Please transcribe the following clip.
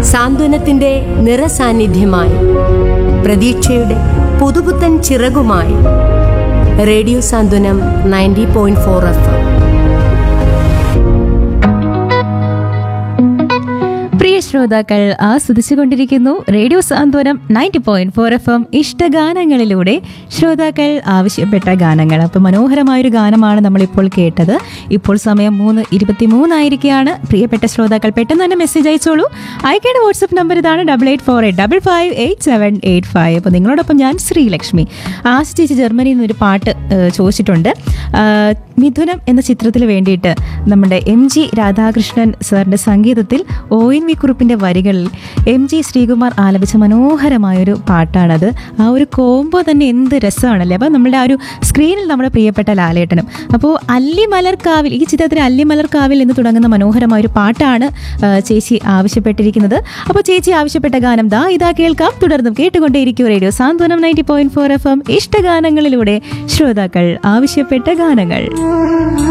സാന്ത്വനത്തിന്റെ നിറസാന്നിധ്യമായി പ്രതീക്ഷയുടെ പുതുപുത്തൻ ചിറകുമായി radio Santhwanam ninety point four F M പ്രിയ ശ്രോതാക്കൾ ആസ്വദിച്ചുകൊണ്ടിരിക്കുന്നു radio Santhwanam ninety point four F M ഇഷ്ടഗാനങ്ങളിലൂടെ ശ്രോതാക്കൾ ആവശ്യപ്പെട്ട ഗാനങ്ങൾ അപ്പോൾ മനോഹരമായൊരു ഗാനമാണ് നമ്മളിപ്പോൾ കേട്ടത് ഇപ്പോൾ സമയം മൂന്ന് ഇരുപത്തി മൂന്നായിരിക്കുകയാണ് പ്രിയപ്പെട്ട ശ്രോതാക്കൾ പെട്ടെന്ന് തന്നെ മെസ്സേജ് അയച്ചോളൂ അയക്കേണ്ട വാട്സപ്പ് നമ്പർ ഇതാണ് double eight four eight double five eight seven eight five അപ്പോൾ നിങ്ങളോടൊപ്പം ഞാൻ ശ്രീലക്ഷ്മി ആശ ചേച്ചി ജർമ്മനിയിൽ നിന്നൊരു പാട്ട് ഏഹ്, ചോദിച്ചിട്ടുണ്ട് ആഹ്, മിഥുനം എന്ന ചിത്രത്തിന് വേണ്ടിയിട്ട് നമ്മുടെ എം ജി രാധാകൃഷ്ണൻ സാറിൻ്റെ സംഗീതത്തിൽ ഒ എൻ വി കുറുപ്പിൻ്റെ വരികളിൽ എം ജി ശ്രീകുമാർ ആലപിച്ച മനോഹരമായൊരു പാട്ടാണത് ആ ഒരു കോംബോ തന്നെ എന്ത് രസമാണല്ലേ അപ്പോൾ നമ്മുടെ ആ ഒരു സ്ക്രീനിൽ നമ്മുടെ പ്രിയപ്പെട്ട ലാലേട്ടനും അപ്പോൾ അല്ലിമലർക്കാവിൽ ഈ ചിത്രത്തിൽ അല്ലിമലർക്കാവിൽ എന്ന് തുടങ്ങുന്ന മനോഹരമായൊരു പാട്ടാണ് ആ, ചേച്ചി ആവശ്യപ്പെട്ടിരിക്കുന്നത് അപ്പോൾ ചേച്ചി ആവശ്യപ്പെട്ട ഗാനം ദാ ഇതാ കേൾക്കാം തുടർന്നും കേട്ടുകൊണ്ടേയിരിക്കും radio Santhwanam ninety point four F M ഇഷ്ടഗാനങ്ങളിലൂടെ ശ്രോതാക്കൾ ആവശ്യപ്പെട്ട ഗാനങ്ങൾ